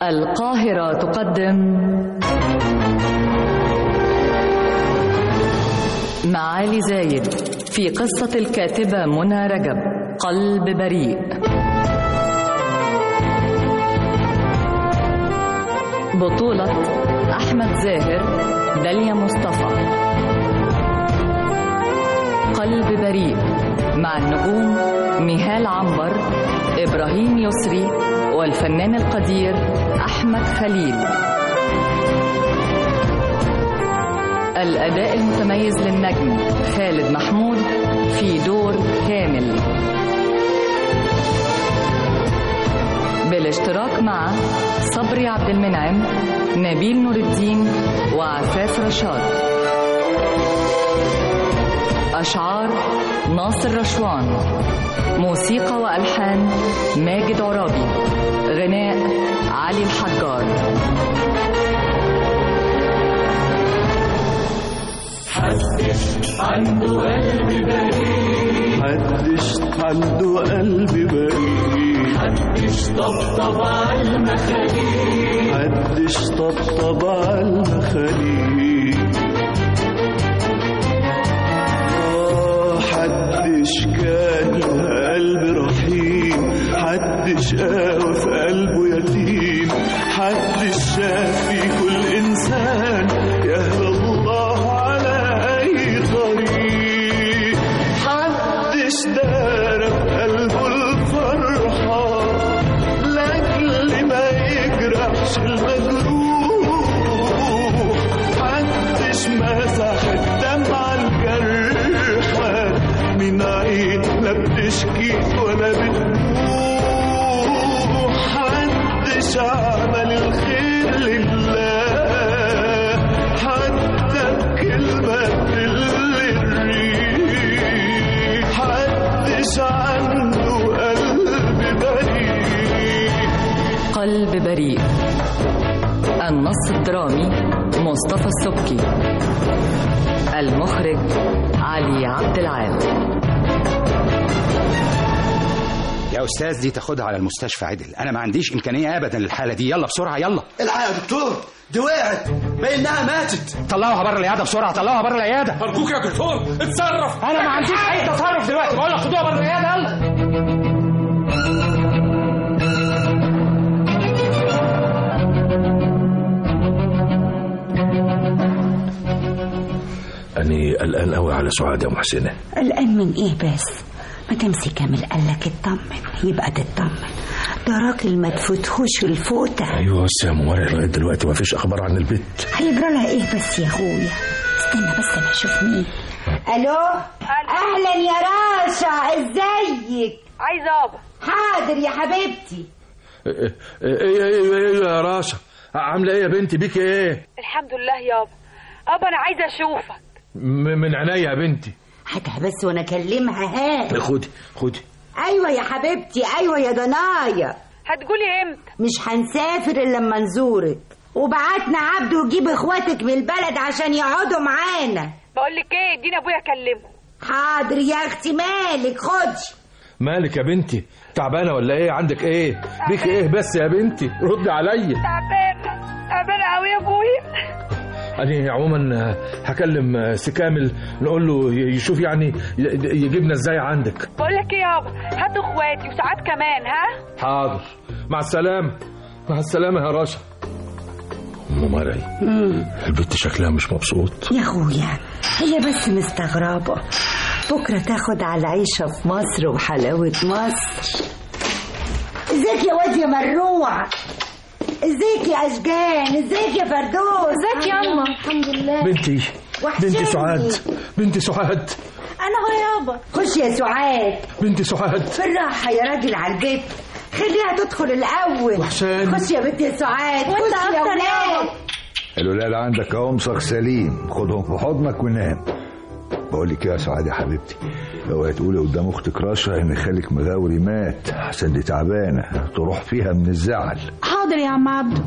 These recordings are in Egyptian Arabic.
القاهرة تقدم معالي زايد في قصة الكاتبة منى رجب قلب بريء بطولة أحمد زاهر داليا مصطفى قلب بريء مع النجوم نهال عنبر إبراهيم يسري والفنان القدير أحمد خليل الأداء المتميز للنجم خالد محمود في دور كامل بالاشتراك مع صبري عبد المنعم نبيل نور الدين وعفاف رشاد أشعار ناصر رشوان موسيقى وألحان ماجد عرابي غناء علي الحجار حدش عنده قلب بريء محدش عنده قلب بريء محدش طبطب على المخاليق محدش طبطب على المخاليق آه، حدش كان له قلب رحيم حدش قاوى في قلبه يتيم حدش شاف في كل انسان يهدى الله على اي طريق حدش دار في قلبه الفرحه لاجل ما يجرحش المجروح محدش مسح الدمعة الجرحى من عين لا بتشكي ولا بتبوح محدش عمل الخير لله حتى بكلمة تدل الريح محدش عنده قلب بريء قلب بريء النص الدرامي مصطفى السبكي المخرج علي عبد العال يا استاذ دي تاخدها على المستشفى عدل انا ما عنديش امكانيه ابدا للحاله دي يلا بسرعه يلا الحق يا دكتور دي وقعت بانها ماتت طلعوها بره العياده بسرعه طلعوها بره العياده أرجوك يا دكتور اتصرف انا ما عنديش اي تصرف دلوقتي بقول لك خدوها بره العياده يلا أني قلقان قوي على سعاد يا محسنة قلقان من ايه بس ما تمسي كامل قالك اطمن يبقى تطمن ده راجل ما تفوتهوش الفوتة أيوة بس يا موارد لغاية دلوقتي ما فيش أخبار عن البيت هيجرى لها ايه بس يا اخويا استنى بس انا اشوف مين الو اهلا يا راشا ازيك عايزه ابا حاضر يا حبيبتي إيه إيه إيه إيه إيه يا راشا عاملة إيه يا بنتي بيك إيه الحمد لله يابا ابا انا عايزه اشوفك م- من عينيا يا بنتي هاتها بس وانا اكلمها ها خدي خدي ايوه يا حبيبتي ايوه يا دنايا هتقولي امتى مش هنسافر الا لما نزورك وبعتنا عبده وجيب اخواتك من البلد عشان يقعدوا معانا بقول لك ايه اديني ابويا اكلمه حاضر يا اختي مالك خدي مالك يا بنتي تعبانة ولا إيه عندك إيه بيك إيه بس يا بنتي ردي عليا تعبانه تعبانه قوي يا ابويا أنا عموما هكلم سكامل نقول له يشوف يعني يجيبنا إزاي عندك بقول لك ايه يابا هاتوا اخواتي وساعات كمان ها حاضر مع السلامة مع السلامة يا راشا أم مرعي البنت شكلها مش مبسوط يا اخويا هي بس مستغربة بكرة تاخد على العيشة في مصر وحلاوة مصر ازيك يا واد يا مروع ازيك يا اشجان ازيك يا فردوس ازيك يا اما الحمد لله بنتي وحشاني. بنتي سعاد بنتي سعاد انا هو يابا خش يا سعاد بنتي سعاد بالراحة يا راجل على البيت خليها تدخل الأول وحشاني. خش يا بنت يا سعاد خش يا ولاد الولاد عندك اهو مسخ سليم خدهم في حضنك ونام بقول لك إيه يا سعاد يا حبيبتي اوعي تقولي قدام اختك رشا ان خالك مغاوري مات عشان دي تعبانه تروح فيها من الزعل حاضر يا عم عبده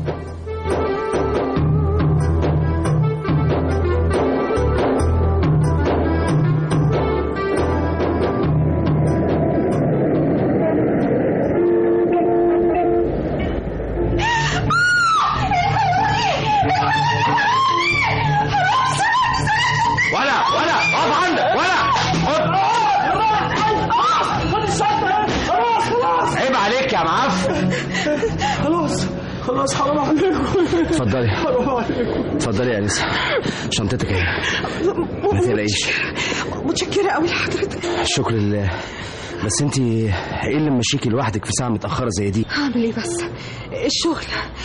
خلاص حرام عليكم اتفضلي حرام عليكم اتفضلي يا انسه شنطتك اهي ما تقلقيش متشكرة قوي لحضرتك شكر لله بس انت ايه اللي ممشيكي لوحدك في ساعه متاخره زي دي هعمل ايه بس الشغل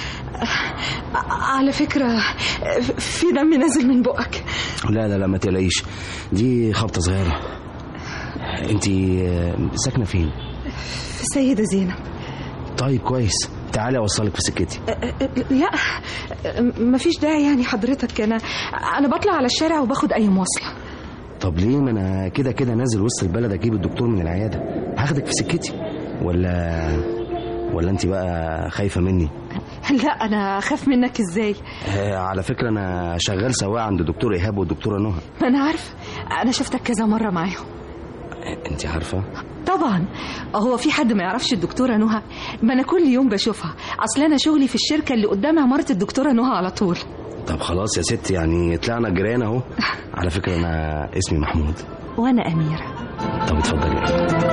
على فكرة في دم نازل من بقك لا لا لا ما تقلقيش دي خبطه صغيره انت ساكنه فين سيدة زينب طيب كويس تعالي اوصلك في سكتي لا مفيش داعي يعني حضرتك انا انا بطلع على الشارع وباخد اي مواصله طب ليه ما انا كده كده نازل وسط البلد اجيب الدكتور من العياده هاخدك في سكتي ولا ولا انت بقى خايفه مني لا انا اخاف منك ازاي آه على فكره انا شغال سواق عند دكتور ايهاب والدكتوره نهى ما انا عارفه انا شفتك كذا مره معاهم انت عارفه طبعا هو في حد ما يعرفش الدكتوره نهى ما انا كل يوم بشوفها اصل انا شغلي في الشركه اللي قدام عماره الدكتوره نهى على طول طب خلاص يا ست يعني طلعنا جيران اهو على فكره انا اسمي محمود وانا اميره طب اتفضلي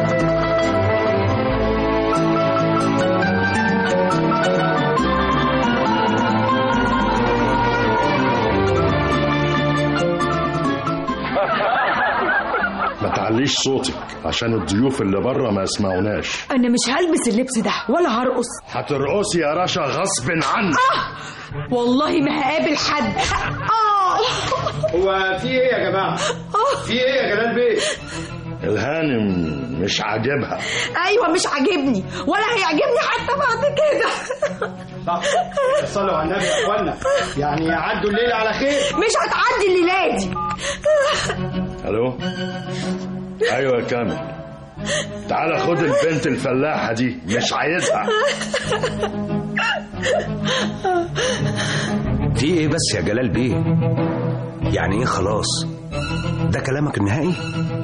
ما تعليش صوتك عشان الضيوف اللي بره ما يسمعوناش انا مش هلبس اللبس ده ولا هرقص هترقصي يا رشا غصب عنك والله ما هقابل حد اه هو في ايه يا جماعه في ايه يا جلال بيه الهانم مش عاجبها ايوه مش عاجبني ولا هيعجبني حتى بعد كده صح صلوا على النبي يا اخوانا يعني يعدوا الليله على خير مش هتعدي الليله دي الو ايوه يا كامل تعالى خد البنت الفلاحه دي مش عايزها في ايه بس يا جلال بيه يعني ايه خلاص ده كلامك النهائي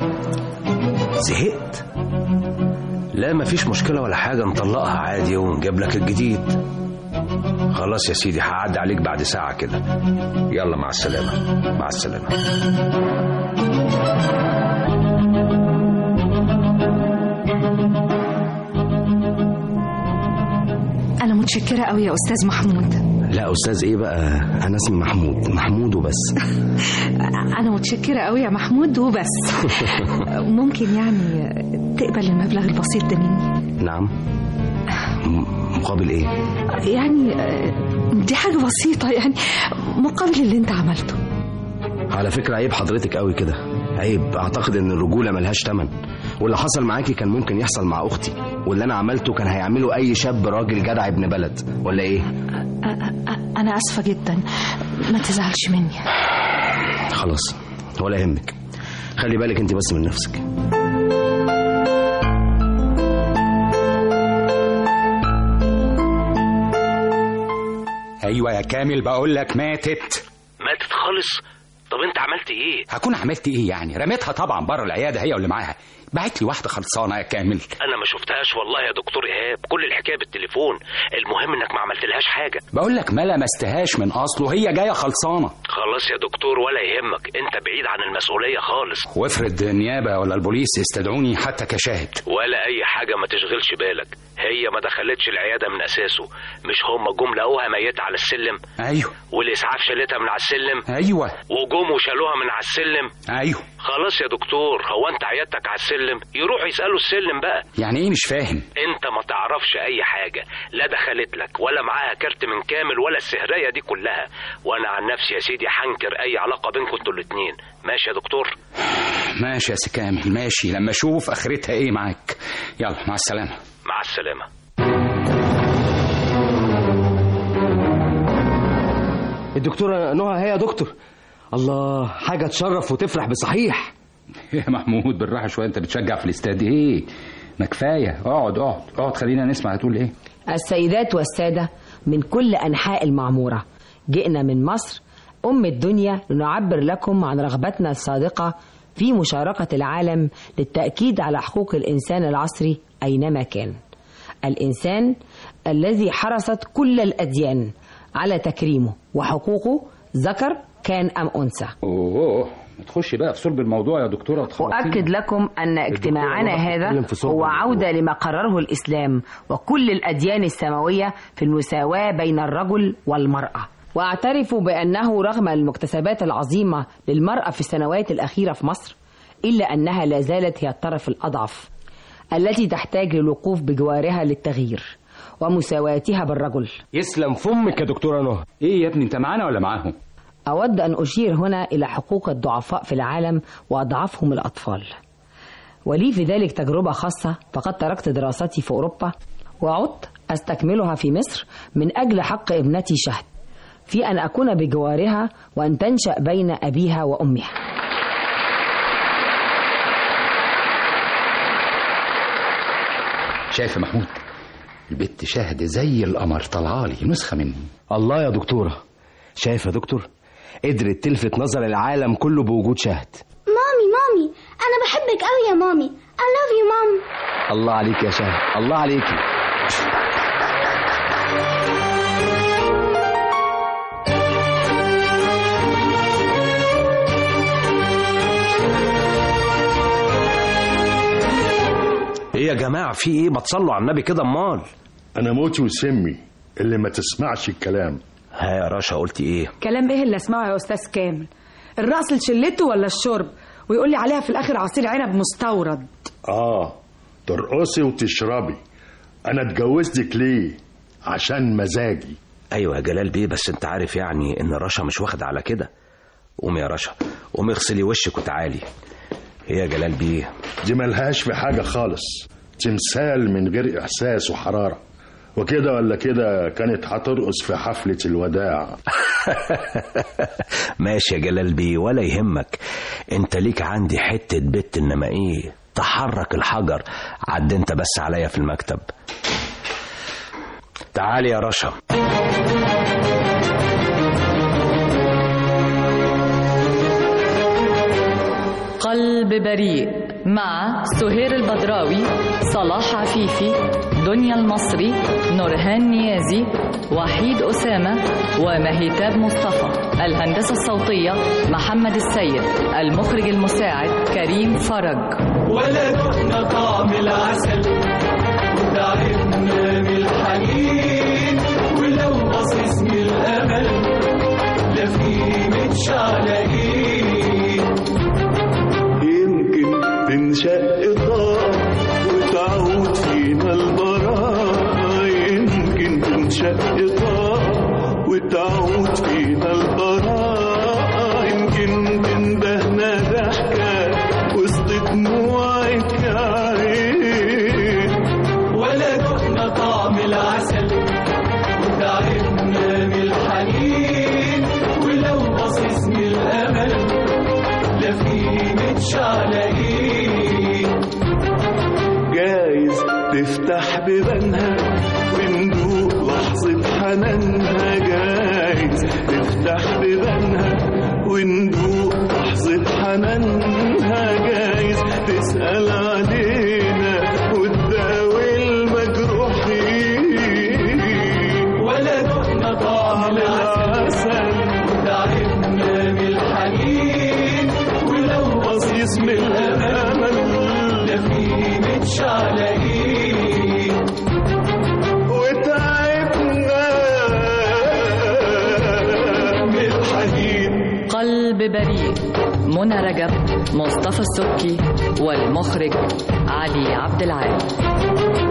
زهقت لا مفيش مشكلة ولا حاجة نطلقها عادي ونجيب لك الجديد خلاص يا سيدي هعدي عليك بعد ساعة كده يلا مع السلامة مع السلامة انا متشكره قوي يا استاذ محمود لا استاذ ايه بقى انا اسمي محمود محمود وبس انا متشكره قوي يا محمود وبس ممكن يعني تقبل المبلغ البسيط ده مني نعم م- مقابل ايه يعني دي حاجه بسيطه يعني مقابل اللي انت عملته على فكرة عيب حضرتك قوي كده عيب اعتقد ان الرجولة ملهاش تمن واللي حصل معاكي كان ممكن يحصل مع اختي واللي انا عملته كان هيعمله اي شاب راجل جدع ابن بلد ولا ايه انا اسفه جدا ما تزعلش مني خلاص ولا يهمك خلي بالك انت بس من نفسك ايوه يا كامل بقول لك ماتت ماتت خالص طب انت عملت ايه هكون عملت ايه يعني رميتها طبعا بره العياده هي واللي معاها بعت لي واحده خلصانه يا كامل انا ما شفتهاش والله يا دكتور ايهاب كل الحكايه بالتليفون المهم انك ما عملتلهاش حاجه بقول لك ما لمستهاش من اصله هي جايه خلصانه خلاص يا دكتور ولا يهمك انت بعيد عن المسؤوليه خالص وافرض النيابه ولا البوليس يستدعوني حتى كشاهد ولا اي حاجه ما تشغلش بالك هي ما دخلتش العياده من اساسه مش هم جم لقوها ميته على السلم ايوه والاسعاف شالتها من على السلم ايوه وجم وشالوها من على السلم ايوه خلاص يا دكتور هو انت عيادتك على السلم يروحوا يسالوا السلم بقى يعني ايه مش فاهم انت ما تعرفش اي حاجه لا دخلت لك ولا معاها كارت من كامل ولا السهريه دي كلها وانا عن نفسي يا سيدي هنكر اي علاقه بينكم انتوا الاتنين ماشي يا دكتور ماشي يا سي كامل ماشي لما اشوف اخرتها ايه معاك يلا مع السلامه مع السلامه الدكتورة نهى هي يا دكتور الله حاجة تشرف وتفرح بصحيح يا محمود بالراحه شويه انت بتشجع في الاستاد ايه ما كفايه اقعد اقعد اقعد خلينا نسمع هتقول ايه السيدات والسادة من كل أنحاء المعمورة جئنا من مصر أم الدنيا لنعبر لكم عن رغبتنا الصادقة في مشاركة العالم للتأكيد على حقوق الإنسان العصري أينما كان الإنسان الذي حرصت كل الأديان على تكريمه وحقوقه ذكر كان أم أنثى اوه تخش بقى في صلب الموضوع يا دكتوره وتخلصينا. أؤكد لكم أن اجتماعنا الدكتورة هذا بتتكلم في صلب هو الموضوع. عودة لما قرره الإسلام وكل الأديان السماوية في المساواة بين الرجل والمرأة وأعترف بأنه رغم المكتسبات العظيمة للمرأة في السنوات الأخيرة في مصر إلا أنها لا زالت هي الطرف الأضعف التي تحتاج للوقوف بجوارها للتغيير ومساواتها بالرجل يسلم فمك يا دكتورة نهى ايه يا ابني انت معانا ولا معاهم أود أن أشير هنا إلى حقوق الضعفاء في العالم وأضعفهم الأطفال ولي في ذلك تجربة خاصة فقد تركت دراستي في أوروبا وعدت أستكملها في مصر من أجل حق ابنتي شهد في أن أكون بجوارها وأن تنشأ بين أبيها وأمها شايف يا محمود البت شاهد زي القمر طلعالي نسخه مني الله يا دكتورة شايف يا دكتور قدرت تلفت نظر العالم كله بوجود شهد مامي مامي أنا بحبك أوي يا مامي I love you مام الله عليك يا شهد الله عليكي ايه يا جماعه في ايه ما تصلوا على النبي كده امال انا موتي وسمي اللي ما تسمعش الكلام ها يا رشا قلتي ايه كلام ايه اللي اسمعه يا استاذ كامل الرقص لشلته ولا الشرب ويقول لي عليها في الاخر عصير عنب مستورد اه ترقصي وتشربي انا اتجوزتك ليه عشان مزاجي ايوه يا جلال بيه بس انت عارف يعني ان رشا مش واخده على كده قومي يا رشا قومي اغسلي وشك وتعالي ايه يا جلال بيه دي ملهاش في حاجة خالص تمثال من غير إحساس وحرارة وكده ولا كده كانت هترقص في حفلة الوداع ماشي يا جلال بيه ولا يهمك انت ليك عندي حتة بت انما ايه تحرك الحجر عد انت بس عليا في المكتب تعالي يا رشا قلب بريء مع سهير البدراوي صلاح عفيفي دنيا المصري نورهان نيازي وحيد أسامة ومهيتاب مصطفى الهندسة الصوتية محمد السيد المخرج المساعد كريم فرج ولا دقنا طعم العسل وتعبنا من الحنين ولو بصيص من الامل لا في متشعلقين يمكن تنشق طاق وتعود فينا البراءة يمكن تنشق طاق وتعود فينا البراءة يمكن تندهنا ضحكة وسط دموعك يا عين ولا دقنا طعم العسل وتعبنا من الحنين ولو بصيص من الامل لا في متشعلقين جايز تفتح بيبانها وندوق لحظة حنانها جايز تفتح بيبانها وندوق لحظة حنانها جايز تسأل علينا وتداوي المجروحين ولا دقنا طعم العسل وتعبنا من الحنين ولو بصيص من الامل لا في متشعلقين وتعبنا من الحنين قلب بريء منى رجب مصطفى السكي والمخرج علي عبد العال